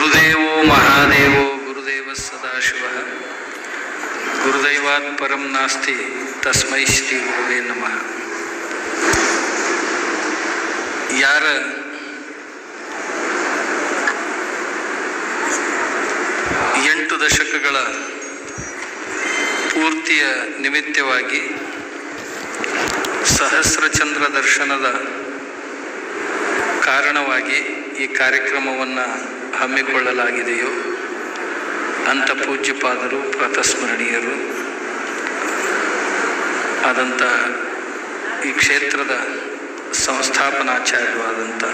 ಗುರುದೇವೋ ಮಹಾದೇವೋ ಗುರುದೇವ ಸದಾಶಿವ ಗುರುದೈವಾತ್ ಪರಂ ನಾಸ್ತಿ ತಸ್ಮೈ ಶ್ರೀ ಗುರುವೇ ನಮಃ ಯಾರ ಎಂಟು ದಶಕಗಳ ಪೂರ್ತಿಯ ನಿಮಿತ್ತವಾಗಿ ಸಹಸ್ರಚಂದ್ರ ದರ್ಶನದ ಕಾರಣವಾಗಿ ಈ ಕಾರ್ಯಕ್ರಮವನ್ನು ಹಮ್ಮಿಕೊಳ್ಳಲಾಗಿದೆಯೋ ಅಂಥ ಪೂಜ್ಯಪಾದರು ಪ್ರತಸ್ಮರಣೀಯರು ಆದಂಥ ಈ ಕ್ಷೇತ್ರದ ಸಂಸ್ಥಾಪನಾಚಾರ್ಯವಾದಂಥ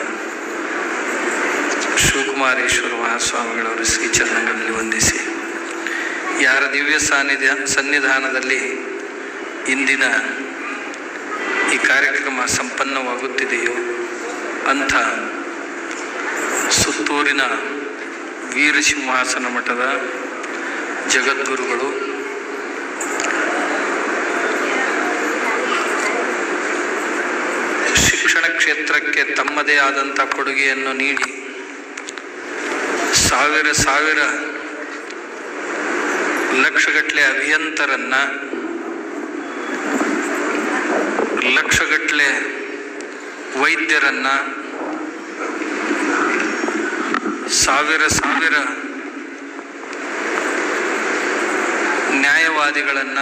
ಶಿವಕುಮಾರೇಶ್ವರ ಮಹಾಸ್ವಾಮಿಗಳವರ ಶ್ರೀಚರಣಗಳಲ್ಲಿ ವಂದಿಸಿ ಯಾರ ದಿವ್ಯ ಸಾನ್ನಿಧ್ಯ ಸನ್ನಿಧಾನದಲ್ಲಿ ಇಂದಿನ ಈ ಕಾರ್ಯಕ್ರಮ ಸಂಪನ್ನವಾಗುತ್ತಿದೆಯೋ ಅಂಥ ಸುತ್ತೂರಿನ ವೀರಸಿಂಹಾಸನ ಮಠದ ಜಗದ್ಗುರುಗಳು ಶಿಕ್ಷಣ ಕ್ಷೇತ್ರಕ್ಕೆ ತಮ್ಮದೇ ಆದಂಥ ಕೊಡುಗೆಯನ್ನು ನೀಡಿ ಸಾವಿರ ಸಾವಿರ ಲಕ್ಷಗಟ್ಟಲೆ ಅಭಿಯಂತರನ್ನ ಲಕ್ಷಗಟ್ಟಲೆ ವೈದ್ಯರನ್ನ ಸಾವಿರ ಸಾವಿರ ನ್ಯಾಯವಾದಿಗಳನ್ನು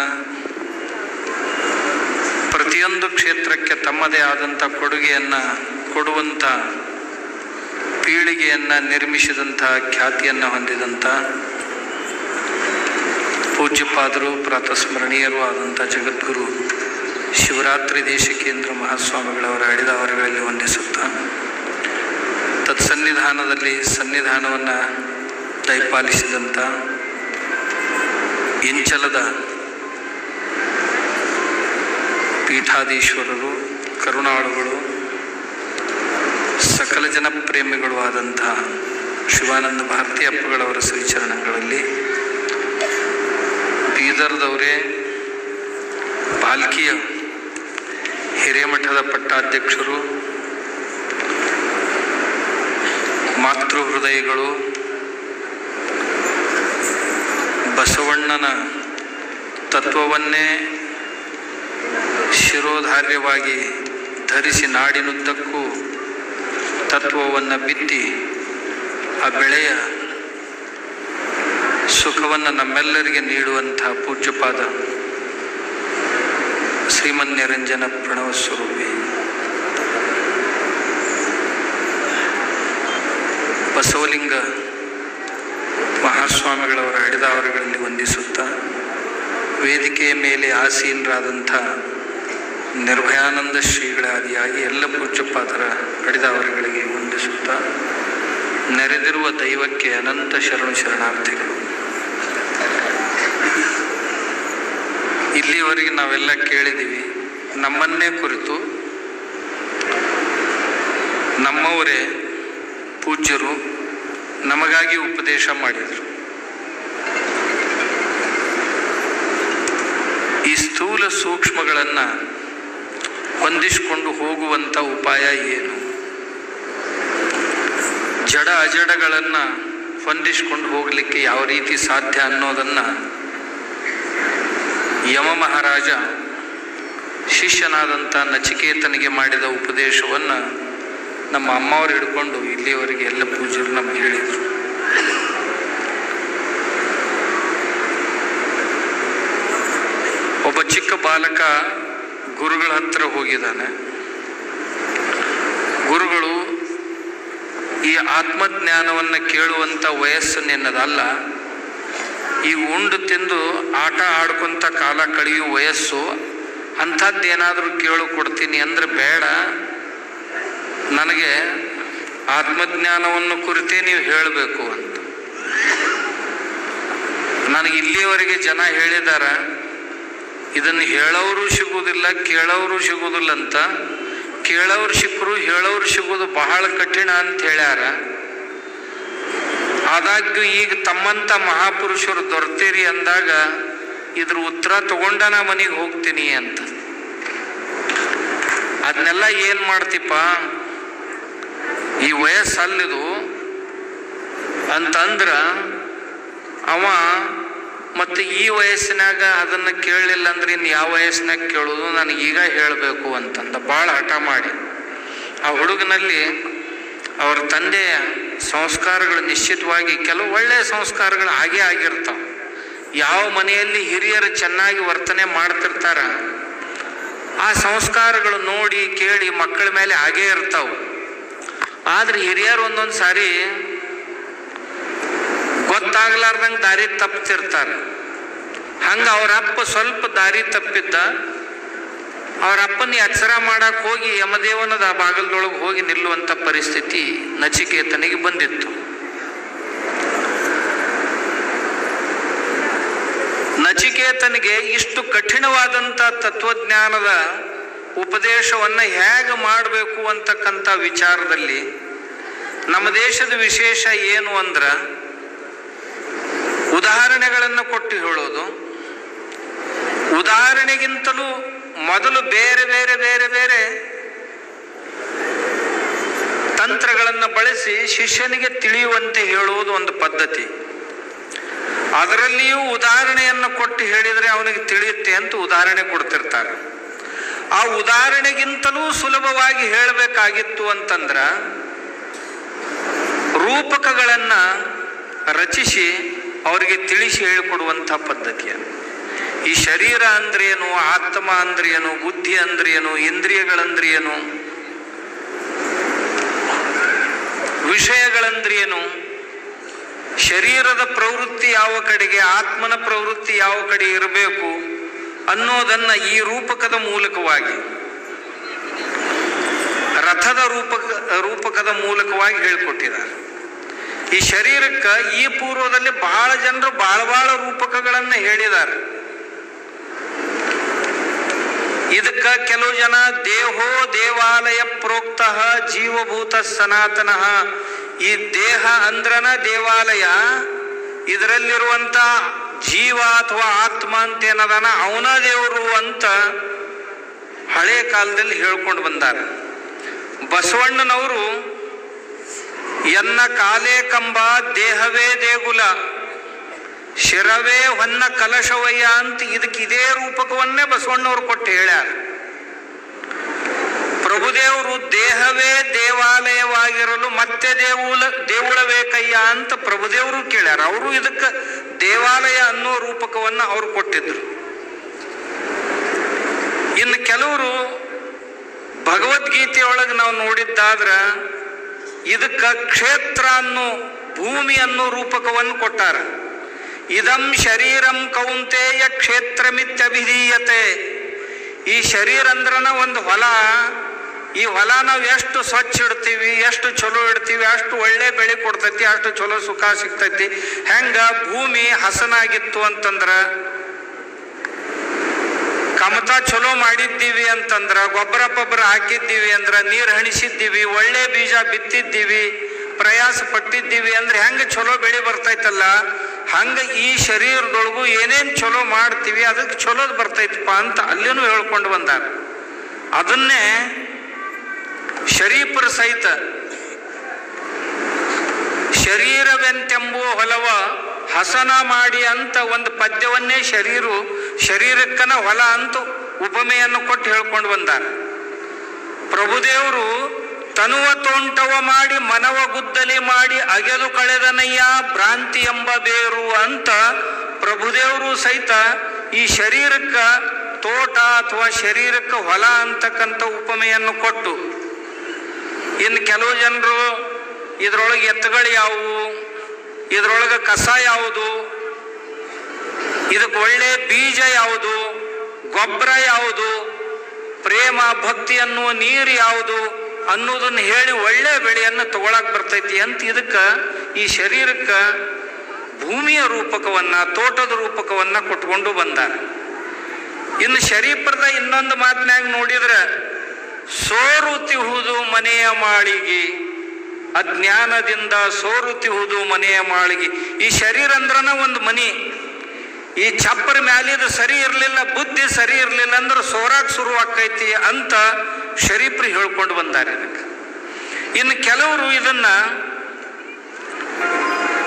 ಪ್ರತಿಯೊಂದು ಕ್ಷೇತ್ರಕ್ಕೆ ತಮ್ಮದೇ ಆದಂಥ ಕೊಡುಗೆಯನ್ನು ಕೊಡುವಂಥ ಪೀಳಿಗೆಯನ್ನು ನಿರ್ಮಿಸಿದಂಥ ಖ್ಯಾತಿಯನ್ನು ಹೊಂದಿದಂಥ ಪೂಜ್ಯಪಾದರು ಪ್ರಾತಸ್ಮರಣೀಯರು ಆದಂಥ ಜಗದ್ಗುರು ಶಿವರಾತ್ರಿ ದೇಶಿಕೇಂದ್ರ ಮಹಾಸ್ವಾಮಿಗಳವರ ಅಡಿದಾವರಗಳಲ್ಲಿ ವಂದಿಸುತ್ತಾ ತತ್ಸನ್ನಿಧಾನದಲ್ಲಿ ಸನ್ನಿಧಾನವನ್ನು ದಯಪಾಲಿಸಿದಂಥ ಇಂಚಲದ ಪೀಠಾಧೀಶ್ವರರು ಕರುಣಾಳುಗಳು ಸಕಲ ಜನಪ್ರೇಮಿಗಳು ಆದಂಥ ಶಿವಾನಂದ ಭಾರತಿ ಅಪ್ಪಗಳವರ ಶ್ರೀಚರಣಗಳಲ್ಲಿ ಬೀದರ್ದವರೇ ಪಾಲ್ಕಿಯ ಹಿರೇಮಠದ ಪಟ್ಟಾಧ್ಯಕ್ಷರು ಮಾತೃ ಹೃದಯಗಳು ಬಸವಣ್ಣನ ತತ್ವವನ್ನೇ ಶಿರೋಧಾರ್ಯವಾಗಿ ಧರಿಸಿ ನಾಡಿನುದ್ದಕ್ಕೂ ತತ್ವವನ್ನು ಬಿತ್ತಿ ಆ ಬೆಳೆಯ ಸುಖವನ್ನು ನಮ್ಮೆಲ್ಲರಿಗೆ ನೀಡುವಂಥ ಪೂಜ್ಯಪಾದ ಶ್ರೀಮನ್ಯರಂಜನ ಪ್ರಣವ ಸ್ವರೂಪಿ ಬಸವಲಿಂಗ ಮಹಾಸ್ವಾಮಿಗಳವರ ಹಿಡಿದಾವರುಗಳಲ್ಲಿ ವಂದಿಸುತ್ತಾ ವೇದಿಕೆಯ ಮೇಲೆ ಆಸೀನರಾದಂಥ ನಿರ್ಭಯಾನಂದ ಶ್ರೀಗಳಾದಿಯಾಗಿ ಎಲ್ಲ ಪೂಜ್ಯಪಾದರ ಹಿಡಿದಾವರುಗಳಿಗೆ ವಂದಿಸುತ್ತಾ ನೆರೆದಿರುವ ದೈವಕ್ಕೆ ಅನಂತ ಶರಣು ಶರಣಾರ್ಥಿಗಳು ಇಲ್ಲಿವರೆಗೆ ನಾವೆಲ್ಲ ಕೇಳಿದ್ದೀವಿ ನಮ್ಮನ್ನೇ ಕುರಿತು ನಮ್ಮವರೇ ಪೂಜ್ಯರು ನಮಗಾಗಿ ಉಪದೇಶ ಮಾಡಿದರು ಈ ಸ್ಥೂಲ ಸೂಕ್ಷ್ಮಗಳನ್ನು ಹೊಂದಿಸಿಕೊಂಡು ಹೋಗುವಂಥ ಉಪಾಯ ಏನು ಜಡ ಅಜಡಗಳನ್ನು ಹೊಂದಿಸಿಕೊಂಡು ಹೋಗಲಿಕ್ಕೆ ಯಾವ ರೀತಿ ಸಾಧ್ಯ ಅನ್ನೋದನ್ನು ಯಮ ಮಹಾರಾಜ ಶಿಷ್ಯನಾದಂಥ ನಚಿಕೇತನಿಗೆ ಮಾಡಿದ ಉಪದೇಶವನ್ನು ನಮ್ಮ ಅಮ್ಮವ್ರು ಹಿಡ್ಕೊಂಡು ಇಲ್ಲಿಯವರೆಗೆ ಎಲ್ಲ ಪೂಜ್ಯರು ನಮ್ಗೆ ಹೇಳಿದರು ಒಬ್ಬ ಚಿಕ್ಕ ಬಾಲಕ ಗುರುಗಳ ಹತ್ರ ಹೋಗಿದ್ದಾನೆ ಗುರುಗಳು ಈ ಆತ್ಮಜ್ಞಾನವನ್ನು ಕೇಳುವಂಥ ವಯಸ್ಸು ನಿನ್ನದಲ್ಲ ಈ ಉಂಡು ತಿಂದು ಆಟ ಆಡ್ಕೊಂತ ಕಾಲ ಕಳೆಯುವ ವಯಸ್ಸು ಅಂಥದ್ದೇನಾದರೂ ಕೇಳು ಕೊಡ್ತೀನಿ ಅಂದ್ರೆ ಬೇಡ ನನಗೆ ಆತ್ಮಜ್ಞಾನವನ್ನು ಕುರಿತೇ ನೀವು ಹೇಳಬೇಕು ಅಂತ ನನಗೆ ಇಲ್ಲಿಯವರೆಗೆ ಜನ ಹೇಳಿದಾರ ಇದನ್ನು ಹೇಳೋರು ಸಿಗುವುದಿಲ್ಲ ಕೇಳೋರು ಸಿಗುವುದಿಲ್ಲ ಅಂತ ಕೇಳೋರು ಸಿಕ್ಕರು ಹೇಳೋರು ಸಿಗೋದು ಬಹಳ ಕಠಿಣ ಅಂತ ಹೇಳ್ಯಾರ ಆದಾಗ್ಯೂ ಈಗ ತಮ್ಮಂಥ ಮಹಾಪುರುಷರು ದೊರೆತೀರಿ ಅಂದಾಗ ಇದ್ರ ಉತ್ತರ ತಗೊಂಡ ನಾ ಮನೆಗೆ ಹೋಗ್ತೀನಿ ಅಂತ ಅದನ್ನೆಲ್ಲ ಏನು ಮಾಡ್ತಿಪ್ಪ ಈ ವಯಸ್ಸಲ್ಲಿದು ಅಂತಂದ್ರ ಅವ ಮತ್ತು ಈ ವಯಸ್ಸಿನಾಗ ಅದನ್ನು ಕೇಳಲಿಲ್ಲ ಅಂದ್ರೆ ಇನ್ನು ಯಾವ ವಯಸ್ಸಿನಾಗ ಕೇಳೋದು ನನಗೆ ಈಗ ಹೇಳಬೇಕು ಅಂತಂದ ಭಾಳ ಹಠ ಮಾಡಿ ಆ ಹುಡುಗನಲ್ಲಿ ಅವರ ತಂದೆಯ ಸಂಸ್ಕಾರಗಳು ನಿಶ್ಚಿತವಾಗಿ ಕೆಲವು ಒಳ್ಳೆಯ ಸಂಸ್ಕಾರಗಳು ಹಾಗೇ ಆಗಿರ್ತಾವೆ ಯಾವ ಮನೆಯಲ್ಲಿ ಹಿರಿಯರು ಚೆನ್ನಾಗಿ ವರ್ತನೆ ಮಾಡ್ತಿರ್ತಾರ ಆ ಸಂಸ್ಕಾರಗಳು ನೋಡಿ ಕೇಳಿ ಮಕ್ಕಳ ಮೇಲೆ ಹಾಗೇ ಇರ್ತಾವೆ ಆದ್ರೆ ಹಿರಿಯರು ಒಂದೊಂದು ಸಾರಿ ಗೊತ್ತಾಗ್ಲಾರ್ದಂಗೆ ದಾರಿ ತಪ್ತಿರ್ತಾರೆ ಹಂಗ ಅವ್ರ ಅಪ್ಪ ಸ್ವಲ್ಪ ದಾರಿ ತಪ್ಪಿದ್ದ ಅವ್ರ ಅಪ್ಪನ ಎಚ್ಚರ ಮಾಡಕ್ ಹೋಗಿ ಯಮದೇವನದ ಬಾಗಲದೊಳಗೆ ಹೋಗಿ ನಿಲ್ಲುವಂತ ಪರಿಸ್ಥಿತಿ ನಚಿಕೇತನಿಗೆ ಬಂದಿತ್ತು ನಚಿಕೇತನಿಗೆ ಇಷ್ಟು ಕಠಿಣವಾದಂಥ ತತ್ವಜ್ಞಾನದ ಉಪದೇಶವನ್ನ ಹೇಗೆ ಮಾಡಬೇಕು ಅಂತಕ್ಕಂಥ ವಿಚಾರದಲ್ಲಿ ನಮ್ಮ ದೇಶದ ವಿಶೇಷ ಏನು ಅಂದ್ರ ಉದಾಹರಣೆಗಳನ್ನು ಕೊಟ್ಟು ಹೇಳೋದು ಉದಾಹರಣೆಗಿಂತಲೂ ಮೊದಲು ಬೇರೆ ಬೇರೆ ಬೇರೆ ಬೇರೆ ತಂತ್ರಗಳನ್ನು ಬಳಸಿ ಶಿಷ್ಯನಿಗೆ ತಿಳಿಯುವಂತೆ ಹೇಳುವುದು ಒಂದು ಪದ್ಧತಿ ಅದರಲ್ಲಿಯೂ ಉದಾಹರಣೆಯನ್ನು ಕೊಟ್ಟು ಹೇಳಿದರೆ ಅವನಿಗೆ ತಿಳಿಯುತ್ತೆ ಅಂತ ಉದಾಹರಣೆ ಕೊಡ್ತಿರ್ತಾರೆ ಆ ಉದಾಹರಣೆಗಿಂತಲೂ ಸುಲಭವಾಗಿ ಹೇಳಬೇಕಾಗಿತ್ತು ಅಂತಂದ್ರ ರೂಪಕಗಳನ್ನ ರಚಿಸಿ ಅವರಿಗೆ ತಿಳಿಸಿ ಹೇಳಿಕೊಡುವಂಥ ಪದ್ಧತಿಯ ಈ ಶರೀರ ಅಂದ್ರೇನು ಆತ್ಮ ಅಂದ್ರೇನು ಬುದ್ಧಿ ಅಂದ್ರೇನು ಇಂದ್ರಿಯಗಳಂದ್ರೇನು ವಿಷಯಗಳಂದ್ರೇನು ಶರೀರದ ಪ್ರವೃತ್ತಿ ಯಾವ ಕಡೆಗೆ ಆತ್ಮನ ಪ್ರವೃತ್ತಿ ಯಾವ ಕಡೆ ಇರಬೇಕು ಅನ್ನೋದನ್ನ ಈ ರೂಪಕದ ಮೂಲಕವಾಗಿ ರಥದ ರೂಪಕ ರೂಪಕದ ಮೂಲಕವಾಗಿ ಹೇಳಿಕೊಟ್ಟಿದ್ದಾರೆ ಈ ಶರೀರಕ್ಕೆ ಈ ಪೂರ್ವದಲ್ಲಿ ಬಹಳ ಜನರು ಬಹಳ ಬಹಳ ರೂಪಕಗಳನ್ನ ಹೇಳಿದ್ದಾರೆ ಇದಕ್ಕ ಕೆಲವು ಜನ ದೇಹೋ ದೇವಾಲಯ ಪ್ರೋಕ್ತ ಜೀವಭೂತ ಸನಾತನ ಈ ದೇಹ ಅಂದ್ರನ ದೇವಾಲಯ ಇದರಲ್ಲಿರುವಂತ ಜೀವ ಅಥವಾ ಆತ್ಮ ಅಂತ ಏನದಾನ ಅವನ ದೇವರು ಅಂತ ಹಳೆ ಕಾಲದಲ್ಲಿ ಹೇಳ್ಕೊಂಡು ಬಂದಾರ ಬಸವಣ್ಣನವರು ಎನ್ನ ಕಾಲೇ ಕಂಬ ದೇಹವೇ ದೇಗುಲ ಶಿರವೇ ಹೊನ್ನ ಕಲಶವಯ್ಯ ಅಂತ ಇದಕ್ಕೆ ಇದೇ ರೂಪಕವನ್ನೇ ಬಸವಣ್ಣವ್ರು ಕೊಟ್ಟು ಹೇಳ್ಯಾರ ಪ್ರಭುದೇವರು ದೇಹವೇ ದೇವಾಲಯವಾಗಿರಲು ಮತ್ತೆ ದೇವುಲ ದೇವುಳಬೇಕಯ್ಯ ಅಂತ ಪ್ರಭುದೇವರು ಕೇಳ್ಯಾರ ಅವರು ಇದಕ್ಕೆ ದೇವಾಲಯ ಅನ್ನೋ ರೂಪಕವನ್ನ ಅವ್ರು ಕೊಟ್ಟಿದ್ರು ಇನ್ನು ಕೆಲವರು ಭಗವದ್ಗೀತೆಯೊಳಗೆ ನಾವು ನೋಡಿದ್ದಾದ್ರ ಇದಕ್ಕ ಕ್ಷೇತ್ರ ಅನ್ನೋ ಭೂಮಿ ಅನ್ನೋ ರೂಪಕವನ್ನು ಕೊಟ್ಟಾರ ಇದಂ ಶರೀರಂ ಕೌಂತೆಯ ಕ್ಷೇತ್ರಮಿತ್ಯಭಿಧೀಯತೆ ಈ ಶರೀರ ಅಂದ್ರನ ಒಂದು ಹೊಲ ಈ ಹೊಲ ನಾವು ಎಷ್ಟು ಸ್ವಚ್ಛ ಇಡ್ತೀವಿ ಎಷ್ಟು ಚಲೋ ಇಡ್ತೀವಿ ಅಷ್ಟು ಒಳ್ಳೆ ಬೆಳೆ ಕೊಡ್ತೈತಿ ಅಷ್ಟು ಚಲೋ ಸುಖ ಸಿಗ್ತೈತಿ ಹೆಂಗ ಭೂಮಿ ಹಸನಾಗಿತ್ತು ಅಂತಂದ್ರ ಕಮತ ಚಲೋ ಮಾಡಿದ್ದೀವಿ ಅಂತಂದ್ರ ಗೊಬ್ಬರ ಪಬ್ಬರ ಹಾಕಿದ್ದೀವಿ ಅಂದ್ರ ನೀರು ಹಣಿಸಿದ್ದೀವಿ ಒಳ್ಳೆ ಬೀಜ ಬಿತ್ತಿದ್ದೀವಿ ಪ್ರಯಾಸ ಪಟ್ಟಿದ್ದೀವಿ ಅಂದ್ರೆ ಹೆಂಗ ಚಲೋ ಬೆಳೆ ಬರ್ತೈತಲ್ಲ ಹಂಗ ಈ ಶರೀರದೊಳಗು ಏನೇನ್ ಚಲೋ ಮಾಡ್ತೀವಿ ಅದಕ್ಕೆ ಚಲೋದ್ ಬರ್ತೈತಪ್ಪ ಅಂತ ಅಲ್ಲಿನೂ ಹೇಳ್ಕೊಂಡು ಬಂದಾರ ಅದನ್ನೇ ಶರೀಫರ ಸಹಿತ ಶರೀರವೆಂತೆಂಬುವ ಹೊಲವ ಹಸನ ಮಾಡಿ ಅಂತ ಒಂದು ಪದ್ಯವನ್ನೇ ಶರೀರು ಶರೀರಕ್ಕನ ಹೊಲ ಅಂತ ಉಪಮೆಯನ್ನು ಕೊಟ್ಟು ಹೇಳ್ಕೊಂಡು ಬಂದಾರ ಪ್ರಭುದೇವರು ತನುವ ತೋಂಟವ ಮಾಡಿ ಮನವ ಗುದ್ದಲಿ ಮಾಡಿ ಅಗೆದು ಕಳೆದನಯ್ಯ ಭ್ರಾಂತಿ ಎಂಬ ಬೇರು ಅಂತ ಪ್ರಭುದೇವರು ಸಹಿತ ಈ ಶರೀರಕ್ಕ ತೋಟ ಅಥವಾ ಶರೀರಕ್ಕೆ ಹೊಲ ಅಂತಕ್ಕಂಥ ಉಪಮೆಯನ್ನು ಕೊಟ್ಟು ಇನ್ನು ಕೆಲವು ಜನರು ಇದ್ರೊಳಗೆ ಎತ್ತುಗಳು ಯಾವುವು ಇದ್ರೊಳಗೆ ಕಸ ಯಾವುದು ಇದಕ್ಕೆ ಒಳ್ಳೆ ಬೀಜ ಯಾವುದು ಗೊಬ್ಬರ ಯಾವುದು ಪ್ರೇಮ ಭಕ್ತಿ ಅನ್ನುವ ನೀರು ಯಾವುದು ಅನ್ನೋದನ್ನ ಹೇಳಿ ಒಳ್ಳೆ ಬೆಳೆಯನ್ನು ತಗೊಳಕ್ ಬರ್ತೈತಿ ಅಂತ ಇದಕ್ಕೆ ಈ ಶರೀರಕ್ಕೆ ಭೂಮಿಯ ರೂಪಕವನ್ನ ತೋಟದ ರೂಪಕವನ್ನ ಕೊಟ್ಕೊಂಡು ಬಂದಾರ ಇನ್ನು ಶರೀಫರದ ಇನ್ನೊಂದು ಮಾತಿನಾಗ ನೋಡಿದ್ರೆ ಸೋರುತಿಹುದು ಮನೆಯ ಮಾಳಿಗೆ ಅಜ್ಞಾನದಿಂದ ಸೋರುತಿಹುದು ಮನೆಯ ಮಾಳಿಗೆ ಈ ಶರೀರ ಅಂದ್ರನ ಒಂದು ಮನಿ ಈ ಚಪ್ಪರ ಮ್ಯಾಲಿದ ಸರಿ ಇರಲಿಲ್ಲ ಬುದ್ಧಿ ಸರಿ ಇರಲಿಲ್ಲ ಅಂದ್ರೆ ಸೋರಾಕ್ ಶುರು ಆಕೈತಿ ಅಂತ ಶರೀಫ್ರು ಹೇಳ್ಕೊಂಡು ಬಂದಾರೆ ಇದಕ್ಕೆ ಇನ್ನು ಕೆಲವರು ಇದನ್ನ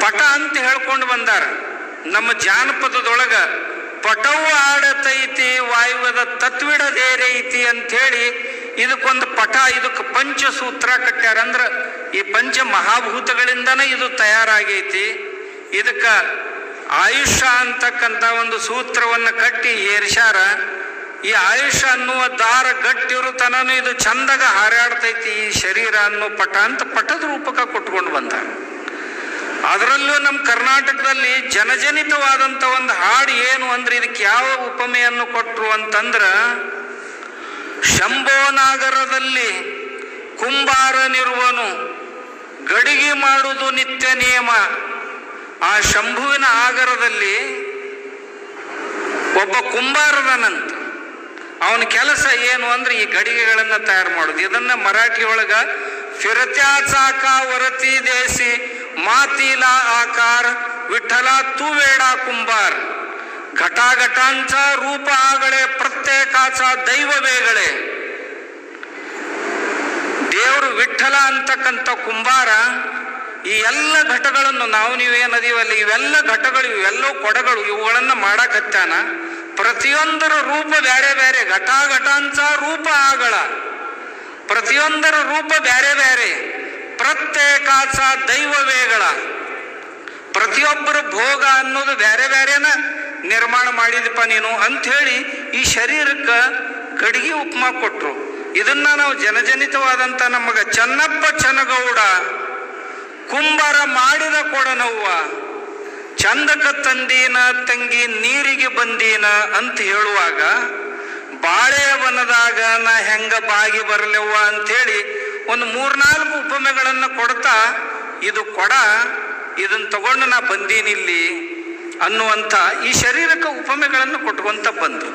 ಪಟ ಅಂತ ಹೇಳ್ಕೊಂಡು ಬಂದಾರ ನಮ್ಮ ಜಾನಪದದೊಳಗ ಪಟವು ಆಡತೈತಿ ವಾಯುವದ ತತ್ವಿಡದೇರೈತಿ ಅಂಥೇಳಿ ಇದಕ್ಕೊಂದು ಪಟ ಇದಕ್ಕೆ ಪಂಚಸೂತ್ರ ಕಟ್ಟ್ಯಾರ ಅಂದ್ರ ಈ ಪಂಚ ಮಹಾಭೂತಗಳಿಂದನೇ ಇದು ತಯಾರಾಗೈತಿ ಇದಕ್ಕ ಆಯುಷ್ಯ ಅಂತಕ್ಕಂಥ ಒಂದು ಸೂತ್ರವನ್ನು ಕಟ್ಟಿ ಏರ್ಸ್ಯಾರ ಈ ಆಯುಷ್ಯ ಅನ್ನುವ ದಾರ ಗಟ್ಟಿರು ತನನು ಇದು ಚಂದಾಗ ಹಾರಾಡ್ತೈತಿ ಈ ಶರೀರ ಅನ್ನೋ ಪಟ ಅಂತ ಪಟದ ರೂಪಕ ಕೊಟ್ಕೊಂಡು ಬಂದ ಅದರಲ್ಲೂ ನಮ್ಮ ಕರ್ನಾಟಕದಲ್ಲಿ ಜನಜನಿತವಾದಂಥ ಒಂದು ಹಾಡು ಏನು ಅಂದ್ರೆ ಇದಕ್ಕೆ ಯಾವ ಉಪಮೆಯನ್ನು ಕೊಟ್ಟರು ಅಂತಂದ್ರ ಶಂಭೋನಾಗರದಲ್ಲಿ ಕುಂಬಾರನಿರುವನು ಗಡಿಗೆ ಮಾಡುವುದು ನಿತ್ಯ ನಿಯಮ ಆ ಶಂಭುವಿನ ಆಗರದಲ್ಲಿ ಒಬ್ಬ ಕುಂಬಾರದನಂತ ಅವನ ಕೆಲಸ ಏನು ಅಂದ್ರೆ ಈ ಗಡಿಗೆಗಳನ್ನ ತಯಾರು ಮಾಡೋದು ಇದನ್ನ ಮರಾಠಿ ಒಳಗ ಫಿರತ್ಯಾಚಾಕ ವರತಿ ದೇಸಿ ಮಾತಿಲಾ ಆಕಾರ ವಿಠಲ ತುವೇಡ ಕುಂಬಾರ್ ಘಟಾಘಟಾಂಚ ರೂಪ ಆಗಳೆ ಪ್ರತ್ಯೇಕಾಚ ದೈವ ಬೇಗಳೆ ದೇವರು ವಿಠಲ ಅಂತಕ್ಕಂಥ ಕುಂಬಾರ ಈ ಎಲ್ಲ ಘಟಗಳನ್ನು ನಾವು ನೀವೇನದೀವಲ್ಲ ಇವೆಲ್ಲ ಘಟಗಳು ಇವೆಲ್ಲವೂ ಕೊಡಗಳು ಇವುಗಳನ್ನ ಮಾಡಾಕತ್ತಾನ ಪ್ರತಿಯೊಂದರ ರೂಪ ಬೇರೆ ಬೇರೆ ಘಟಾಘಟಾಂಚ ರೂಪ ಆಗಳ ಪ್ರತಿಯೊಂದರ ರೂಪ ಬೇರೆ ಬೇರೆ ಪ್ರತ್ಯೇಕಾಚ ದೈವವೇಗಳ ಪ್ರತಿಯೊಬ್ಬರ ಭೋಗ ಅನ್ನೋದು ಬೇರೆ ಬೇರೆನ ನಿರ್ಮಾಣ ಮಾಡಿದಪ್ಪ ನೀನು ಅಂಥೇಳಿ ಈ ಶರೀರಕ್ಕೆ ಗಡಿಗೆ ಉಪಮಾ ಕೊಟ್ರು ಇದನ್ನ ನಾವು ಜನಜನಿತವಾದಂಥ ನಮಗ ಚನ್ನಪ್ಪ ಚನ್ನಗೌಡ ಕುಂಬಾರ ಮಾಡಿದ ಕೊಡನವ್ವ ಚಂದಕ ತಂದೀನ ತಂಗಿ ನೀರಿಗೆ ಬಂದೀನ ಅಂತ ಹೇಳುವಾಗ ಬಾಳೆವನದಾಗ ನಾ ಹೆಂಗ ಬಾಗಿ ಬರಲೆವ್ವ ಅಂಥೇಳಿ ಒಂದು ಮೂರ್ನಾಲ್ಕು ಉಪಮೆಗಳನ್ನು ಕೊಡ್ತಾ ಇದು ಕೊಡ ಇದನ್ನ ತಗೊಂಡು ನಾ ಬಂದೀನಿಲ್ಲಿ ಅನ್ನುವಂಥ ಈ ಶರೀರಕ್ಕೆ ಉಪಮೆಗಳನ್ನು ಕೊಟ್ಕೊಂತ ಬಂದು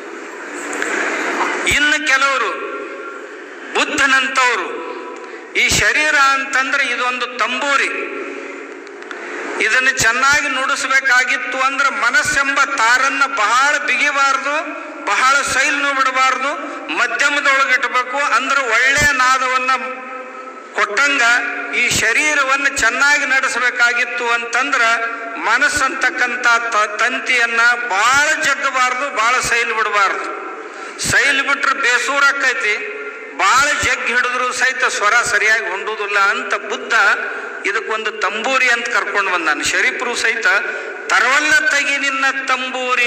ಇನ್ನು ಕೆಲವರು ಬುದ್ಧನಂತವರು ಈ ಶರೀರ ಅಂತಂದ್ರೆ ಇದೊಂದು ತಂಬೂರಿ ಇದನ್ನು ಚೆನ್ನಾಗಿ ನುಡಿಸ್ಬೇಕಾಗಿತ್ತು ಅಂದ್ರೆ ಮನಸ್ಸೆಂಬ ತಾರನ್ನ ಬಹಳ ಬಿಗಿಬಾರ್ದು ಬಹಳ ಸೈಲ್ನು ಬಿಡಬಾರ್ದು ಮಧ್ಯಮದೊಳಗೆ ಇಟ್ಬೇಕು ಅಂದ್ರೆ ಒಳ್ಳೆಯ ನಾದವನ್ನ ಕೊಟ್ಟಂಗ ಈ ಶರೀರವನ್ನು ಚೆನ್ನಾಗಿ ನಡೆಸಬೇಕಾಗಿತ್ತು ಅಂತಂದ್ರ ಮನಸ್ಸಂತಕ್ಕಂಥ ತ- ತಂತಿಯನ್ನ ಬಹಳ ಜಗ್ಗಬಾರ್ದು ಬಹಳ ಸೈಲ್ ಬಿಡಬಾರ್ದು ಸೈಲ್ ಬಿಟ್ರೆ ಬೇಸೂರ ಆಕೈತಿ ಬಹಳ ಜಗ್ಗಿ ಹಿಡಿದ್ರು ಸಹಿತ ಸ್ವರ ಸರಿಯಾಗಿ ಹೊಂದುವುದಿಲ್ಲ ಅಂತ ಬುದ್ಧ ಇದಕ್ಕೊಂದು ತಂಬೂರಿ ಅಂತ ಕರ್ಕೊಂಡು ಬಂದಾನೆ ಶರೀಫರು ಸಹಿತ ತರವಲ್ಲ ತೆಗಿ ನಿನ್ನ ತಂಬೂರಿ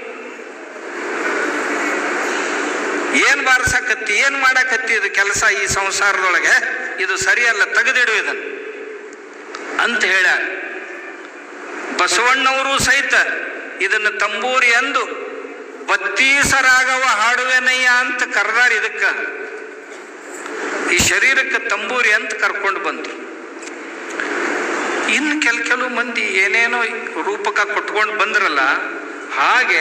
ಏನ್ ಬಾರ್ಸಕತ್ತಿ ಏನ್ ಮಾಡಕತ್ತಿ ಇದು ಕೆಲಸ ಈ ಸಂಸಾರದೊಳಗೆ ಇದು ಸರಿಯಲ್ಲ ತೆಗೆದಿಡು ಇದನ್ನು ಅಂತ ಹೇಳ್ಯಾರ ಬಸವಣ್ಣವರು ಸಹಿತ ಇದನ್ನು ತಂಬೂರಿ ಅಂದು ಬತ್ತೀಸರಾಗವ ಹಾಡುವೆನಯ್ಯ ಅಂತ ಕರೆದಾರ ಇದಕ್ಕ ಈ ಶರೀರಕ್ಕೆ ತಂಬೂರಿ ಅಂತ ಕರ್ಕೊಂಡು ಬಂದ್ರು ಇನ್ನು ಕೆಲ ಕೆಲವು ಮಂದಿ ಏನೇನೋ ರೂಪಕ ಕೊಟ್ಕೊಂಡು ಬಂದ್ರಲ್ಲ ಹಾಗೆ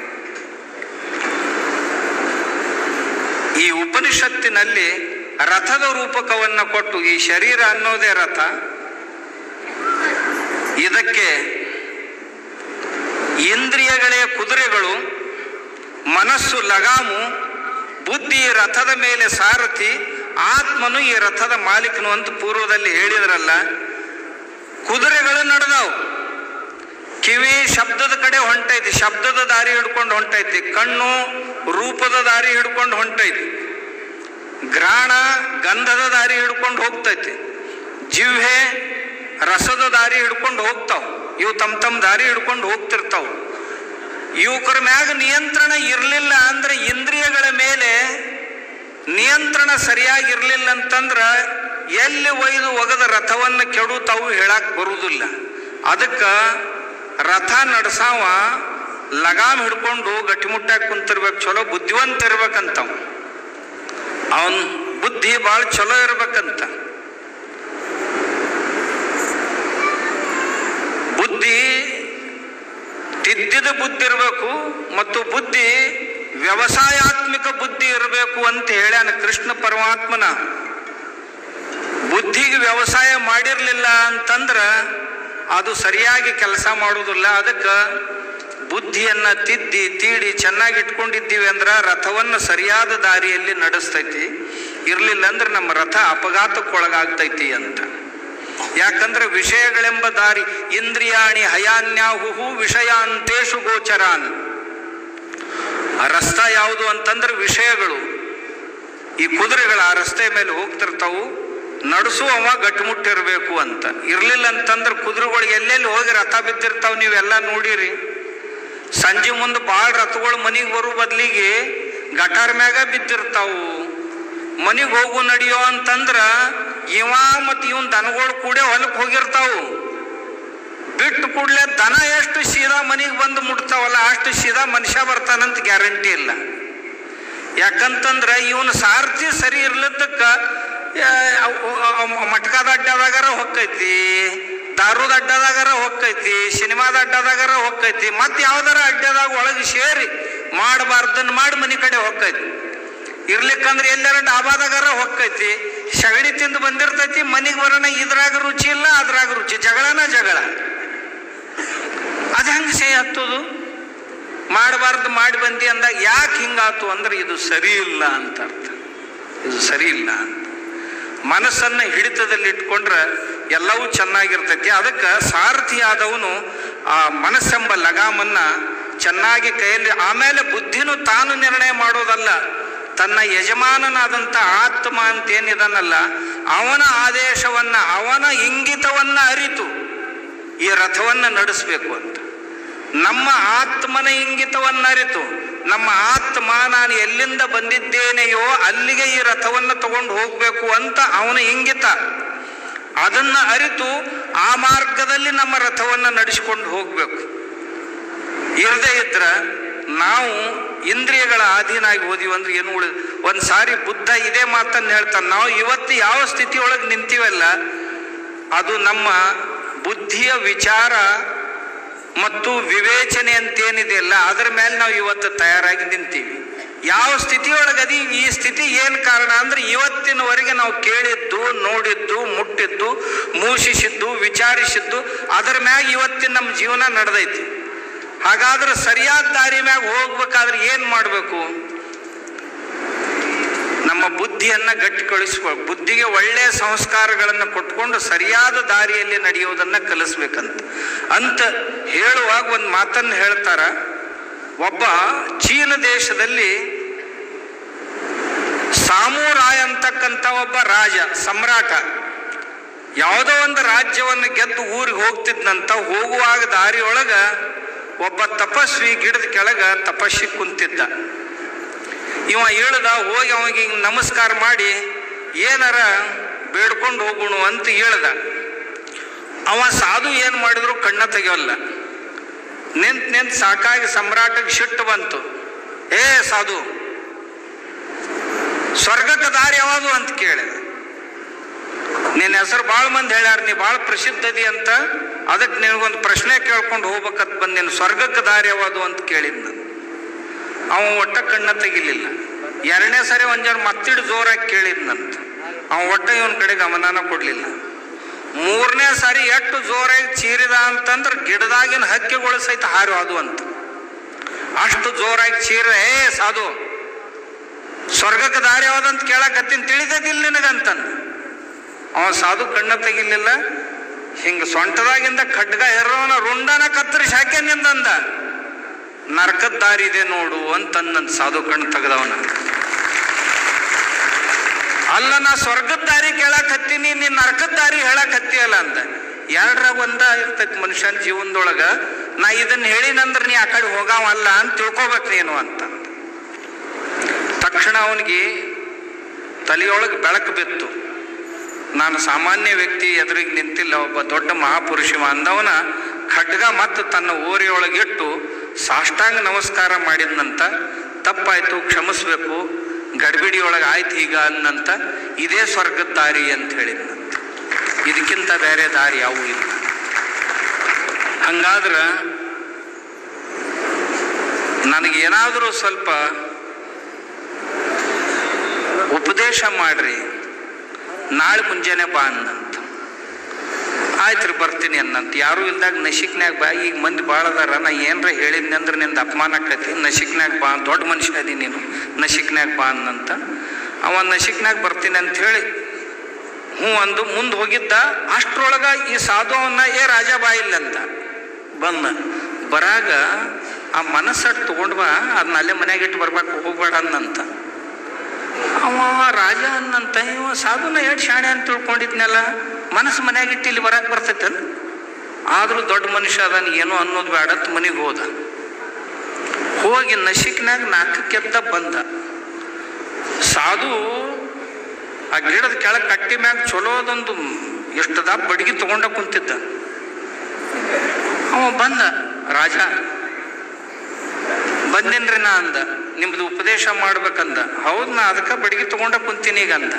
ಈ ಉಪನಿಷತ್ತಿನಲ್ಲಿ ರಥದ ರೂಪಕವನ್ನ ಕೊಟ್ಟು ಈ ಶರೀರ ಅನ್ನೋದೇ ರಥ ಇದಕ್ಕೆ ಇಂದ್ರಿಯಗಳೇ ಕುದುರೆಗಳು ಮನಸ್ಸು ಲಗಾಮು ಬುದ್ಧಿ ರಥದ ಮೇಲೆ ಸಾರಥಿ ಆತ್ಮನು ಈ ರಥದ ಮಾಲೀಕನು ಅಂತ ಪೂರ್ವದಲ್ಲಿ ಹೇಳಿದ್ರಲ್ಲ ಕುದುರೆಗಳು ನಡೆದವು ಕಿವಿ ಶಬ್ದದ ಕಡೆ ಹೊಂಟೈತಿ ಶಬ್ದದ ದಾರಿ ಹಿಡ್ಕೊಂಡು ಹೊಂಟೈತಿ ಕಣ್ಣು ರೂಪದ ದಾರಿ ಹಿಡ್ಕೊಂಡು ಹೊಂಟೈತಿ ಗ್ರಾಣ ಗಂಧದ ದಾರಿ ಹಿಡ್ಕೊಂಡು ಹೋಗ್ತೈತಿ ಜಿಹ್ವೆ ರಸದ ದಾರಿ ಹಿಡ್ಕೊಂಡು ಹೋಗ್ತಾವ ಇವು ತಮ್ಮ ತಮ್ಮ ದಾರಿ ಹಿಡ್ಕೊಂಡು ಹೋಗ್ತಿರ್ತಾವ ಯುವಕರ ಮ್ಯಾಗ ನಿಯಂತ್ರಣ ಇರಲಿಲ್ಲ ಅಂದ್ರೆ ಇಂದ್ರಿಯಗಳ ಮೇಲೆ ನಿಯಂತ್ರಣ ಸರಿಯಾಗಿರ್ಲಿಲ್ಲ ಅಂತಂದ್ರ ಎಲ್ಲಿ ಒಯ್ದು ಒಗದ ರಥವನ್ನ ಕೆಡುತ್ತಾವು ಹೇಳಕ್ ಬರುವುದಿಲ್ಲ ಅದಕ್ಕೆ ರಥ ನಡ್ಸಾವ ಲಗಾಮ್ ಹಿಡ್ಕೊಂಡು ಗಟ್ಟಿಮುಟ್ಟಾಗಿ ಕುಂತಿರ್ಬೇಕು ಚಲೋ ಬುದ್ಧಿವಂತ ಇರ್ಬೇಕಂತವ ಅವನ್ ಬುದ್ಧಿ ಭಾಳ ಚಲೋ ಇರ್ಬೇಕಂತ ಬುದ್ಧಿ ತಿದ್ದಿದ ಬುದ್ಧಿ ಇರಬೇಕು ಮತ್ತು ಬುದ್ಧಿ ವ್ಯವಸಾಯಾತ್ಮಕ ಬುದ್ಧಿ ಇರಬೇಕು ಅಂತ ಹೇಳ್ಯಾನ ಕೃಷ್ಣ ಪರಮಾತ್ಮನ ಬುದ್ಧಿಗೆ ವ್ಯವಸಾಯ ಮಾಡಿರ್ಲಿಲ್ಲ ಅಂತಂದ್ರ ಅದು ಸರಿಯಾಗಿ ಕೆಲಸ ಮಾಡುವುದಿಲ್ಲ ಅದಕ್ಕೆ ಬುದ್ಧಿಯನ್ನ ತಿದ್ದಿ ತೀಡಿ ಚೆನ್ನಾಗಿ ಇಟ್ಕೊಂಡಿದ್ದೀವಿ ಅಂದ್ರ ರಥವನ್ನು ಸರಿಯಾದ ದಾರಿಯಲ್ಲಿ ನಡೆಸ್ತೈತಿ ಇರ್ಲಿಲ್ಲ ಅಂದ್ರೆ ನಮ್ಮ ರಥ ಅಪಘಾತಕ್ಕೊಳಗಾಗ್ತೈತಿ ಅಂತ ಯಾಕಂದ್ರೆ ವಿಷಯಗಳೆಂಬ ದಾರಿ ಇಂದ್ರಿಯಾಣಿ ಹಯಾನ್ಯಾಹುಹು ವಿಷಯಾಂತೇಶು ಗೋಚರಾನ್ ಆ ರಸ್ತ ಯಾವುದು ಅಂತಂದ್ರೆ ವಿಷಯಗಳು ಈ ಕುದುರೆಗಳು ಆ ರಸ್ತೆ ಮೇಲೆ ಹೋಗ್ತಿರ್ತಾವು ನಡೆಸುವವ ಗಟ್ಟಿಮುಟ್ಟಿರ್ಬೇಕು ಅಂತ ಇರ್ಲಿಲ್ಲ ಅಂತಂದ್ರೆ ಕುದುರೆಗಳು ಎಲ್ಲೆಲ್ಲಿ ಹೋಗಿ ರಥ ಬಿದ್ದಿರ್ತಾವ ನೀವೆಲ್ಲ ನೋಡಿರಿ ಸಂಜೆ ಮುಂದೆ ಭಾಳ ರಥಗಳು ಮನೆಗೆ ಬರೋ ಬದ್ಲಿಗೆ ಗಟಾರ್ ಮ್ಯಾಗ ಬಿದ್ದಿರ್ತಾವು ಮನೆಗೆ ಹೋಗು ನಡಿಯೋ ಅಂತಂದ್ರ ಇವ ಮತ್ತು ಇವನ್ ದನಗಳು ಕೂಡ ಹೊಲಕ್ಕೆ ಹೋಗಿರ್ತಾವು ಬಿಟ್ಟು ಕೂಡಲೇ ದನ ಎಷ್ಟು ಸೀದಾ ಮನೆಗೆ ಬಂದು ಮುಟ್ತಾವಲ್ಲ ಅಷ್ಟು ಸೀದಾ ಮನುಷ್ಯ ಬರ್ತಾನಂತ ಗ್ಯಾರಂಟಿ ಇಲ್ಲ ಯಾಕಂತಂದ್ರ ಇವನು ಸಾರಥಿ ಸರಿ ಇರ್ಲಿದ್ದಕ್ಕ ಮಟ್ಕದ ಅಡ್ಡದಾಗಾರ ಹೊಕ್ಕೈತಿ ದಾರುದ ಅಡ್ಡದಾಗಾರ ಹೊಕ್ಕೈತಿ ಸಿನಿಮಾದ ಅಡ್ಡದಾಗಾರ ಹೊಕ್ಕೈತಿ ಮತ್ತೆ ಯಾವ್ದಾರ ಅಡ್ಡದಾಗ ಒಳಗೆ ಸೇರಿ ಮಾಡಬಾರ್ದನ್ನ ಮಾಡಿ ಮನೆ ಕಡೆ ಹೊಕ್ಕೈತಿ ಇರ್ಲಿಕ್ಕಂದ್ರೆ ಎಲ್ಲಾರ ಡಾಬಾದಾಗಾರ ಹೊಕ್ಕೈತಿ ಸಗಣಿ ತಿಂದು ಬಂದಿರ್ತೈತಿ ಮನೆಗೆ ಬರೋಣ ಇದ್ರಾಗ ರುಚಿ ಇಲ್ಲ ಅದ್ರಾಗ ರುಚಿ ಜಗಳನ ಜಗಳ ಅದು ಹೆಂಗೆ ಸೇ ಹತ್ತೋದು ಮಾಡಬಾರ್ದು ಮಾಡಿ ಬಂದಿ ಅಂದಾಗ ಯಾಕೆ ಹಿಂಗಾತು ಅಂದ್ರೆ ಇದು ಸರಿ ಇಲ್ಲ ಅಂತ ಅರ್ಥ ಇದು ಸರಿ ಇಲ್ಲ ಅಂತ ಮನಸ್ಸನ್ನ ಹಿಡಿತದಲ್ಲಿ ಇಟ್ಕೊಂಡ್ರೆ ಎಲ್ಲವೂ ಚೆನ್ನಾಗಿರ್ತೈತಿ ಅದಕ್ಕೆ ಸಾರಥಿ ಆದವನು ಆ ಮನಸ್ಸೆಂಬ ಲಗಾಮನ್ನ ಚೆನ್ನಾಗಿ ಕೈಯಲ್ಲಿ ಆಮೇಲೆ ಬುದ್ಧಿನೂ ತಾನು ನಿರ್ಣಯ ಮಾಡೋದಲ್ಲ ತನ್ನ ಯಜಮಾನನಾದಂಥ ಆತ್ಮ ಅಂತೇನಿದನಲ್ಲ ಅವನ ಆದೇಶವನ್ನ ಅವನ ಇಂಗಿತವನ್ನ ಅರಿತು ಈ ರಥವನ್ನ ನಡೆಸಬೇಕು ಅಂತ ನಮ್ಮ ಆತ್ಮನ ಇಂಗಿತವನ್ನ ಅರಿತು ನಮ್ಮ ಆತ್ಮ ನಾನು ಎಲ್ಲಿಂದ ಬಂದಿದ್ದೇನೆಯೋ ಅಲ್ಲಿಗೆ ಈ ರಥವನ್ನ ತಗೊಂಡು ಹೋಗ್ಬೇಕು ಅಂತ ಅವನ ಇಂಗಿತ ಅದನ್ನ ಅರಿತು ಆ ಮಾರ್ಗದಲ್ಲಿ ನಮ್ಮ ರಥವನ್ನ ನಡೆಸಿಕೊಂಡು ಹೋಗ್ಬೇಕು ಇರದೇ ಇದ್ರ ನಾವು ಇಂದ್ರಿಯಗಳ ಅಧೀನಾಗಿ ಹೋದಿವಿ ಅಂದ್ರೆ ಏನು ಉಳಿ ಒಂದ್ ಸಾರಿ ಬುದ್ಧ ಇದೇ ಮಾತನ್ನ ಹೇಳ್ತಾನೆ ನಾವು ಇವತ್ತು ಯಾವ ಸ್ಥಿತಿಯೊಳಗೆ ನಿಂತೀವಲ್ಲ ಅದು ನಮ್ಮ ಬುದ್ಧಿಯ ವಿಚಾರ ಮತ್ತು ವಿವೇಚನೆ ಅಂತೇನಿದೆಯಲ್ಲ ಅದರ ಮೇಲೆ ನಾವು ಇವತ್ತು ತಯಾರಾಗಿ ನಿಂತೀವಿ ಯಾವ ಸ್ಥಿತಿಯೊಳಗದಿ ಈ ಸ್ಥಿತಿ ಏನು ಕಾರಣ ಅಂದ್ರೆ ಇವತ್ತಿನವರೆಗೆ ನಾವು ಕೇಳಿದ್ದು ನೋಡಿದ್ದು ಮುಟ್ಟಿದ್ದು ಮೂಷಿಸಿದ್ದು ವಿಚಾರಿಸಿದ್ದು ಅದರ ಮ್ಯಾಗ ಇವತ್ತಿನ ನಮ್ಮ ಜೀವನ ನಡೆದೈತಿ ಹಾಗಾದ್ರೆ ಸರಿಯಾದ ದಾರಿ ಮ್ಯಾಗ ಹೋಗ್ಬೇಕಾದ್ರೆ ಏನು ಮಾಡಬೇಕು ನಮ್ಮ ಬುದ್ಧಿಯನ್ನ ಗಟ್ಟಿಗೊಳಿಸ್ಕೊ ಬುದ್ಧಿಗೆ ಒಳ್ಳೆಯ ಸಂಸ್ಕಾರಗಳನ್ನು ಕೊಟ್ಕೊಂಡು ಸರಿಯಾದ ದಾರಿಯಲ್ಲಿ ನಡೆಯುವುದನ್ನ ಕಲಿಸ್ಬೇಕಂತ ಅಂತ ಹೇಳುವಾಗ ಒಂದು ಮಾತನ್ನು ಹೇಳ್ತಾರ ಒಬ್ಬ ಚೀನ ದೇಶದಲ್ಲಿ ಸಾಮೂರಾಯ್ ಅಂತಕ್ಕಂಥ ಒಬ್ಬ ರಾಜ ಸಮ್ರಾಟ ಯಾವುದೋ ಒಂದು ರಾಜ್ಯವನ್ನು ಗೆದ್ದು ಊರಿಗೆ ಹೋಗ್ತಿದ್ನಂತ ಹೋಗುವಾಗ ದಾರಿಯೊಳಗ ಒಬ್ಬ ತಪಸ್ವಿ ಗಿಡದ ಕೆಳಗ ತಪಸ್ಸಿ ಕುಂತಿದ್ದ ಇವ ಇಳ್ದ ಹೋಗಿ ಅವನಿಗೆ ಹಿಂಗ್ ನಮಸ್ಕಾರ ಮಾಡಿ ಏನಾರ ಬೇಡ್ಕೊಂಡು ಹೋಗೋಣ ಅಂತ ಹೇಳ್ದ ಅವ ಸಾಧು ಏನು ಮಾಡಿದ್ರು ಕಣ್ಣ ತೆಗಿಯೋಲ್ಲ ನಿಂತ್ ನಿಂತ್ ಸಾಕಾಗಿ ಸಮ್ರಾಟಕ್ಕೆ ಸಿಟ್ಟು ಬಂತು ಏ ಸಾಧು ಸ್ವರ್ಗಕ್ಕೆ ದಾರಿ ಯಾವುದು ಅಂತ ಕೇಳಿದ ನಿನ್ನ ಹೆಸರು ಭಾಳ ಮಂದಿ ಹೇಳ್ಯಾರ ನೀ ಭಾಳ ಪ್ರಸಿದ್ಧದಿ ಅಂತ ಅದಕ್ಕೆ ನಿನಗೊಂದು ಪ್ರಶ್ನೆ ಕೇಳ್ಕೊಂಡು ಹೋಗ್ಬೇಕಂತ ಬಂದು ನೀನು ಸ್ವರ್ಗಕ್ಕೆ ದಾರಿ ಯಾವುದು ಅಂತ ಕೇಳಿದ್ ನಾನು ಅವ ಒಟ್ಟ ಕಣ್ಣ ತೆಗಿಲಿಲ್ಲ ಎರಡನೇ ಸರಿ ಒಂದ್ ಜನ ಮತ್ತಿಡ್ ಜೋರಾಗಿ ಕೇಳಿದ್ನಂತ ಅವ ಒಟ್ಟ ಇವನ್ ಕಡೆ ಗಮನನ ಕೊಡ್ಲಿಲ್ಲ ಮೂರನೇ ಸಾರಿ ಎಷ್ಟು ಜೋರಾಗಿ ಚೀರಿದ ಅಂತಂದ್ರೆ ಗಿಡದಾಗಿನ ಹಕ್ಕಿಗಳು ಸಹಿತ ಹಾರು ಅದು ಅಂತ ಅಷ್ಟು ಜೋರಾಗಿ ಚೀರ ಏ ಸಾಧು ಸ್ವರ್ಗಕ್ಕೆ ದಾರಿ ಯಾವ್ದಂತ ಕೇಳಕತ್ತೀನಿ ತಿಳಿದದಿಲ್ಲ ನಿನಗಂತಂದ ಅವ ಸಾಧು ಕಣ್ಣ ತೆಗಿಲಿಲ್ಲ ಹಿಂಗ ಸೊಂಟದಾಗಿಂದ ಖಡ್ಗ ಎರೋನ ರುಂಡನ ಕತ್ತರಿಸಿ ಹಾಕ್ಯಾನಿಂದಂದ ನರಕದ ದಾರಿ ಇದೆ ನೋಡು ಅಂತಂದಂತ ಸಾಧು ಕಣ್ಣು ತೆಗೆದವನ ಅಲ್ಲ ನಾ ಸ್ವರ್ಗದ ದಾರಿ ಕೇಳಕ್ ಹತ್ತೀನಿ ನೀನ್ ನರಕದ ದಾರಿ ಹೇಳಕ್ ಹತ್ತಿಯಲ್ಲ ಅಂತ ಎರಡ್ರಾಗ ಒಂದ ಇರ್ತೈತಿ ಮನುಷ್ಯನ ಜೀವನದೊಳಗ ನಾ ಇದನ್ನ ಹೇಳಿನಂದ್ರ ನೀ ಆ ಕಡೆ ಹೋಗಾವಲ್ಲ ಅಂತ ತಿಳ್ಕೊಬೇಕು ನೀನು ಅಂತ ತಕ್ಷಣ ಅವನಿಗೆ ತಲೆಯೊಳಗೆ ಬೆಳಕು ಬಿತ್ತು ನಾನು ಸಾಮಾನ್ಯ ವ್ಯಕ್ತಿ ಎದುರಿಗೆ ನಿಂತಿಲ್ಲ ಒಬ್ಬ ದೊಡ್ಡ ಮಹಾಪುರುಷ ಅಂದವನ ಖಡ್ಗ ಮತ್ತು ತನ್ನ ಓರಿಯೊಳಗಿಟ್ಟು ಸಾಷ್ಟಾಂಗ ನಮಸ್ಕಾರ ಮಾಡಿದ್ನಂತ ತಪ್ಪಾಯ್ತು ಕ್ಷಮಿಸ್ಬೇಕು ಗಡ್ಬಿಡಿ ಒಳಗೆ ಆಯ್ತು ಈಗ ಅನ್ನಂತ ಇದೇ ಸ್ವರ್ಗದ ದಾರಿ ಅಂತ ಹೇಳಿದ್ನಂತ ಇದಕ್ಕಿಂತ ಬೇರೆ ದಾರಿ ಯಾವೂ ಇಲ್ಲ ಹಂಗಾದ್ರೆ ನನಗೇನಾದರೂ ಸ್ವಲ್ಪ ಉಪದೇಶ ಮಾಡ್ರಿ ನಾಳೆ ಮುಂಜಾನೆ ಬಾ ಅನ್ನಂತ ಆಯ್ತು ರೀ ಬರ್ತೀನಿ ಅನ್ನಂತ ಯಾರು ಇಲ್ದಾಗ ನಶಿಕ್ನ್ಯಾಗ ಬಾ ಈಗ ಮಂದಿ ಭಾಳ ಅದಾರ ನಾ ಏನರ ಹೇಳಿದ್ನಿ ಅಂದ್ರೆ ನಿಂದು ಅಪಮಾನ ಆಕೈತಿ ನಶಿಕ್ನ್ಯಾಗ ಬಾ ದೊಡ್ಡ ಮನುಷ್ಯ ಅದಿ ನೀನು ನಶಿಕ್ನ್ಯಾಗ ಬಾ ಅನ್ನಂತ ಅವ ನಶಿಕ್ನ್ಯಾಗ ಬರ್ತೀನಿ ಅಂತ ಹೇಳಿ ಹ್ಞೂ ಅಂದು ಮುಂದೆ ಹೋಗಿದ್ದ ಅಷ್ಟ್ರೊಳಗ ಈ ಸಾಧುವನ್ನ ಏ ರಾಜ ಬಾಯಿಲ್ಲಂತ ಬಂದ ಬರಾಗ ಆ ಮನಸ್ಸಟ್ಟು ತಗೊಂಡ್ ಬಾ ಅದನ್ನ ಅಲ್ಲೇ ಮನ್ಯಾಗ ಇಟ್ಟು ಬರ್ಬೇಕು ಹೋಗ್ಬೇಡ ಅನ್ನಂತ ಅವ ರಾಜ ಅನ್ನಂತ ಇವ ಸಾಧುನ ಎಷ್ಟು ಶಾಣೆ ಅಂತ ತಿಳ್ಕೊಂಡಿದ್ನಲ್ಲ ಮನಸ್ಸು ಮನ್ಯಾಗ ಇಟ್ಟು ಇಲ್ಲಿ ಬರಕ್ಕೆ ಬರ್ತೈತಲ್ಲ ಆದ್ರೂ ದೊಡ್ಡ ಮನುಷ್ಯ ಅದಾನ ಏನೋ ಅನ್ನೋದು ಬೇಡತ್ ಮನೆಗೆ ಹೋದ ಹೋಗಿ ನಶಿಕ್ನಾಗ ನಾಲ್ಕು ಕೆತ್ತ ಬಂದ ಸಾಧು ಆ ಗಿಡದ ಕೆಳಗೆ ಕಟ್ಟಿ ಮ್ಯಾಗ ಚಲೋದೊಂದು ಎಷ್ಟದ ಬಡಗಿ ತಗೊಂಡ ಕುಂತಿದ್ದ ಅವ ಬಂದ ರಾಜ ಬಂದೇನ್ರಿ ನಾ ಅಂದ ನಿಮ್ದು ಉಪದೇಶ ಮಾಡ್ಬೇಕಂದ ಹೌದ್ ನಾ ಅದಕ್ಕೆ ಬಡಗಿ ತಗೊಂಡ ಕುಂತೀನಿ ಈಗ ಅಂದ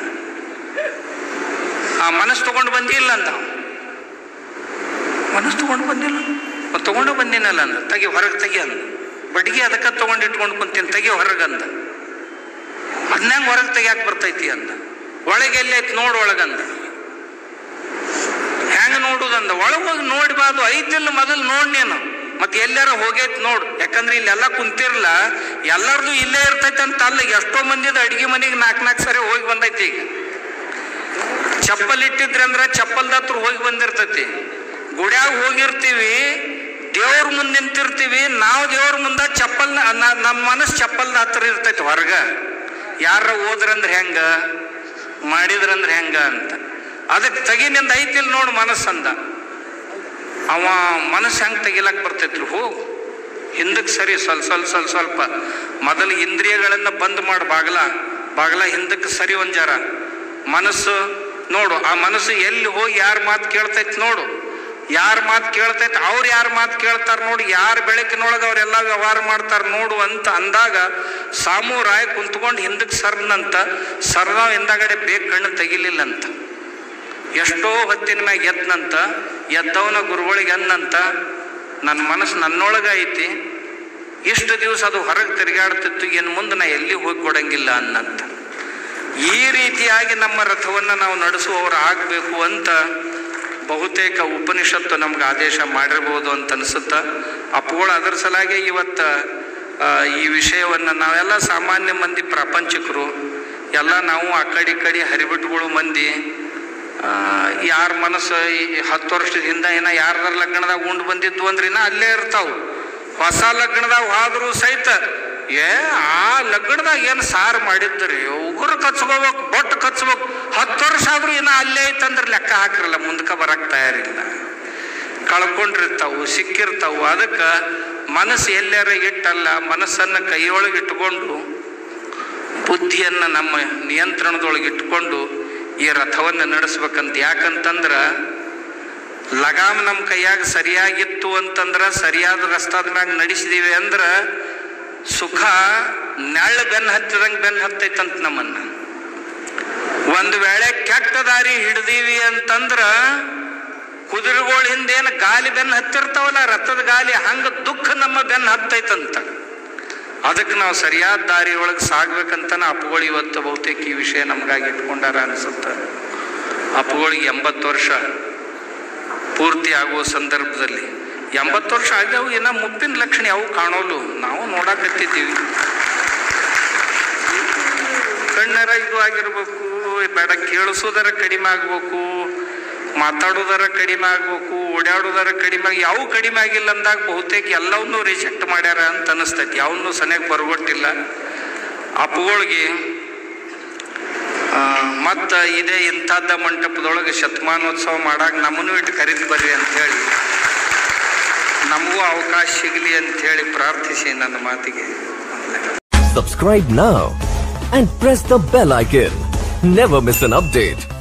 ಆ ಮನಸ್ಸು ತಗೊಂಡು ಬಂದಿಲ್ಲ ಅಂದ ಅವ. ಮನಸ್ಸು ತಗೊಂಡು ಬಂದಿಲ್ಲ ಮತ್ತ್ ತಗೊಂಡು ಬಂದಿನಲ್ಲ ಅಂದ ತೆಗಿ ಹೊರಗೆ ತೆಗಿ ಅಂದ ಬಡ್ಗಿ ಅದಕ್ಕೆ ತಗೊಂಡು ಇಟ್ಕೊಂಡು ಕುಂತೀನಿ ತೆಗಿ ಹೊರಗಂದ ಅದನ್ನಂಗ ಹೊರಗೆ ತೆಗಿಯಾಕ ಬರ್ತೈತಿ ಅಂದ ಒಳಗೆ ಎಲ್ಲಿ ಐತಿ ನೋಡು ಒಳಗಂದ ಹೆಂಗ ನೋಡುದಂದ ಒಳಗೆ ಹೋಗಿ ನೋಡ್ಬಾರ್ದು ಐತಿಲ್ಲ ಮೊದಲು ನೋಡ್ ನೀನು ಮತ್ತೆ ಎಲ್ಲಾರ ಹೋಗೈತ್ ನೋಡು ಯಾಕಂದ್ರೆ ಇಲ್ಲೆಲ್ಲ ಕುಂತಿರ್ಲ ಎಲ್ಲರದು ಇಲ್ಲೇ ಇರ್ತೈತೆ ಅಂತ ಅಲ್ಲ ಎಷ್ಟೋ ಮಂದಿದ ಅಡಿಗೆ ಮನೆಗೆ ನಾಲ್ಕು ನಾಲ್ಕು ಸರಿ ಹೋಗಿ ಬಂದೈತಿ ಈಗ ಚಪ್ಪಲ್ ಇಟ್ಟಿದ್ರಿ ಅಂದ್ರೆ ಚಪ್ಪಲ್ದ ಹತ್ರ ಹೋಗಿ ಬಂದಿರ್ತೈತಿ ಗುಡ್ಯಾಗ ಹೋಗಿರ್ತೀವಿ ದೇವ್ರ ಮುಂದೆ ನಿಂತಿರ್ತೀವಿ ನಾವು ದೇವ್ರ ಮುಂದೆ ಚಪ್ಪಲ್ ನಮ್ಮ ಮನಸ್ಸು ಚಪ್ಪಲ್ದ ಹತ್ರ ಇರ್ತೈತಿ ಹೊರಗ ಯಾರ ಹೋದ್ರಂದ್ರೆ ಹೆಂಗ ಮಾಡಿದ್ರಂದ್ರೆ ಹೆಂಗ ಅಂತ ಅದಕ್ಕೆ ತಗಿನಿಂದ ಐತಿಲ್ ನೋಡು ಮನಸ್ಸಂದ ಅವ ಮನಸ್ಸು ಹೆಂಗೆ ತೆಗಿಲಕ್ ಬರ್ತೈತ್ರಿ ಹೋಗು ಹಿಂದಕ್ಕೆ ಸರಿ ಸ್ವಲ್ಪ ಸ್ವಲ್ಪ ಸ್ವಲ್ಪ ಸ್ವಲ್ಪ ಮೊದಲು ಇಂದ್ರಿಯಗಳನ್ನು ಬಂದ್ ಮಾಡಿ ಬಾಗಲ ಬಾಗಲ ಹಿಂದಕ್ಕೆ ಸರಿ ಒಂದ್ ಜರ ಮನಸ್ಸು ನೋಡು ಆ ಮನಸ್ಸು ಎಲ್ಲಿ ಹೋಗಿ ಯಾರ ಮಾತು ಕೇಳ್ತೈತಿ ನೋಡು ಯಾರ ಮಾತು ಕೇಳ್ತೈತಿ ಅವ್ರು ಯಾರ ಮಾತು ಕೇಳ್ತಾರ ನೋಡಿ ಯಾರ ಬೆಳಕಿನೊಳಗೆ ಅವರೆಲ್ಲ ವ್ಯವಹಾರ ಮಾಡ್ತಾರ ನೋಡು ಅಂತ ಅಂದಾಗ ಸಾಮು ರಾಯ್ ಕುಂತ್ಕೊಂಡು ಹಿಂದಕ್ಕೆ ಸರ್ನಂತ ಸರ್ನಾವ್ ಹಿಂದಗಡೆ ಬೇಗ ಕಣ್ಣು ತೆಗಿಲಿಲ್ಲಂತ ಎಷ್ಟೋ ಹೊತ್ತಿನ ಮ್ಯಾಗ ಎದ್ನಂತ ಎದ್ದವನ ಗುರುಗಳಿಗೆ ಅನ್ನಂತ ನನ್ನ ಮನಸ್ಸು ನನ್ನೊಳಗ ಐತಿ ಇಷ್ಟು ದಿವಸ ಅದು ಹೊರಗೆ ತಿರುಗಾಡ್ತಿತ್ತು ಇನ್ನು ಮುಂದೆ ನಾ ಎಲ್ಲಿ ಹೋಗಿ ಕೊಡಂಗಿಲ್ಲ ಅನ್ನಂತ ಈ ರೀತಿಯಾಗಿ ನಮ್ಮ ರಥವನ್ನು ನಾವು ನಡೆಸುವವರು ಆಗಬೇಕು ಅಂತ ಬಹುತೇಕ ಉಪನಿಷತ್ತು ನಮ್ಗೆ ಆದೇಶ ಮಾಡಿರ್ಬೋದು ಅಂತ ಅನಿಸುತ್ತ ಅಪ್ಪುಗಳು ಅದರ ಸಲಾಗೆ ಇವತ್ತ ಆ, ಈ ವಿಷಯವನ್ನು ನಾವೆಲ್ಲ ಸಾಮಾನ್ಯ ಮಂದಿ ಪ್ರಾಪಂಚಿಕರು ಎಲ್ಲ ನಾವು ಆ ಕಡೆ ಈ ಕಡೆ ಹರಿಬಿಟ್ಗಳು ಮಂದಿ ಯಾರ ಮನಸ್ಸು ಈ ಹತ್ತು ವರ್ಷದ ಹಿಂದೆ ಏನ ಯಾರ್ದಾರ ಲಗ್ನದಾಗ ಉಂಡು ಬಂದಿದ್ವು ಅಂದ್ರೆ ಇನ್ನ ಅಲ್ಲೇ ಇರ್ತಾವು ಹೊಸ ಲಗ್ನದಾಗ ಹೋದ್ರು ಸಹಿತ ಏ ಆ ಲಗ್ನದಾಗ ಏನು ಸಾರು ಮಾಡಿದ್ರಿ ಉಗುರು ಕಚ್ಕೋಬೇಕು ಬೊಟ್ಟು ಕಚ್ಬೇಕು ಹತ್ತು ವರ್ಷ ಆದ್ರೂ ಇನ್ನ ಅಲ್ಲೇ ಐತಂದ್ರೆ ಲೆಕ್ಕ ಹಾಕಿರಲ್ಲ ಮುಂದಕ್ಕೆ ಬರಕ್ ತಯಾರಿಲ್ಲ ಕಳ್ಕೊಂಡಿರ್ತಾವು ಸಿಕ್ಕಿರ್ತಾವು ಅದಕ್ಕೆ ಮನಸ್ಸು ಎಲ್ಲಾರ ಇಟ್ಟಲ್ಲ ಮನಸ್ಸನ್ನು ಕೈಯೊಳಗೆ ಇಟ್ಕೊಂಡು ಬುದ್ಧಿಯನ್ನು ನಮ್ಮ ನಿಯಂತ್ರಣದೊಳಗೆ ಇಟ್ಕೊಂಡು ಈ ರಥವನ್ನು ನಡೆಸ್ಬೇಕಂತ ಯಾಕಂತಂದ್ರ ಲಗಾಮ್ ನಮ್ಮ ಕೈಯಾಗ ಸರಿಯಾಗಿತ್ತು ಅಂತಂದ್ರ ಸರಿಯಾದ ರಸ್ತಾದ ಮ್ಯಾಗ ನಡೆಸಿದೀವಿ ಅಂದ್ರ ಸುಖ ನೆಳ್ಳ ಬೆನ್ನ ಹತ್ತಿದಂಗೆ ಬೆನ್ನ ಹತ್ತೈತಂತ ನಮ್ಮನ್ನ ಒಂದು ವೇಳೆ ಕೆಟ್ಟ ದಾರಿ ಹಿಡ್ದೀವಿ ಅಂತಂದ್ರ ಕುದುರೆಗಳ ಹಿಂದೇನು ಗಾಲಿ ಬೆನ್ನ ಹತ್ತಿರ್ತಾವಲ್ಲ ರಥದ ಗಾಲಿ ಹಂಗ ದುಃಖ ನಮ್ಮ ಬೆನ್ನ ಹತ್ತೈತಂತ ಅದಕ್ಕೆ ನಾವು ಸರಿಯಾದ ದಾರಿ ಒಳಗೆ ಸಾಗ್ಬೇಕಂತ ಅಪ್ಪುಗಳು ಇವತ್ತು ಬಹುತೇಕ ಈ ವಿಷಯ ನಮಗಾಗಿ ಇಟ್ಕೊಂಡಾರ ಅನಿಸುತ್ತೆ ಅಪ್ಪುಗಳಿಗೆ ಎಂಬತ್ತು ವರ್ಷ ಪೂರ್ತಿ ಆಗುವ ಸಂದರ್ಭದಲ್ಲಿ ಎಂಬತ್ತು ವರ್ಷ ಆಗ್ಯಾವು ಇನ್ನ ಮುಪ್ಪಿನ ಲಕ್ಷಣ ಯಾವ ಕಾಣೋಲು ನಾವು ನೋಡಾಕತ್ತಿದ್ದೀವಿ ಕಣ್ಣರ ಇದು ಆಗಿರ್ಬೇಕು ಬೇಡ ಕೇಳಿಸೋದರ ಕಡಿಮೆ ಆಗ್ಬೇಕು ಮಾತಾಡೋದರ ಕಡಿಮೆ ಆಗ್ಬೇಕು ಓಡಾಡೋದರ ಕಡಿಮೆ ಆಗಿ ಯಾವ ಕಡಿಮೆ ಆಗಿಲ್ಲ ಅಂದಾಗ ಬಹುತೇಕ ಎಲ್ಲವನ್ನೂ ರಿಜೆಕ್ಟ್ ಮಾಡ್ಯಾರ ಅಂತ ಅನಿಸ್ತೈತಿ ಯಾವನ್ನೂ ಸನಿಯಾಗಿ ಬರಗೊಟ್ಟಿಲ್ಲ ಅಪ್ಪುಗಳಿಗೆ ಮತ್ತ ಇದೇ ಇಂಥದ್ದ ಮಂಟಪದೊಳಗೆ ಶತಮಾನೋತ್ಸವ ಮಾಡಾಕ ನಮ್ಮನ್ನು ಇಟ್ಟು ಕರೀತಿ ಬರ್ರಿ ಅಂತ ಹೇಳಿ ನಮಗೂ ಅವಕಾಶ ಸಿಗಲಿ ಅಂತ ಹೇಳಿ ಪ್ರಾರ್ಥಿಸಿ ನನ್ನ ಮಾತಿಗೆ Subscribe now and press the bell icon. Never miss an update.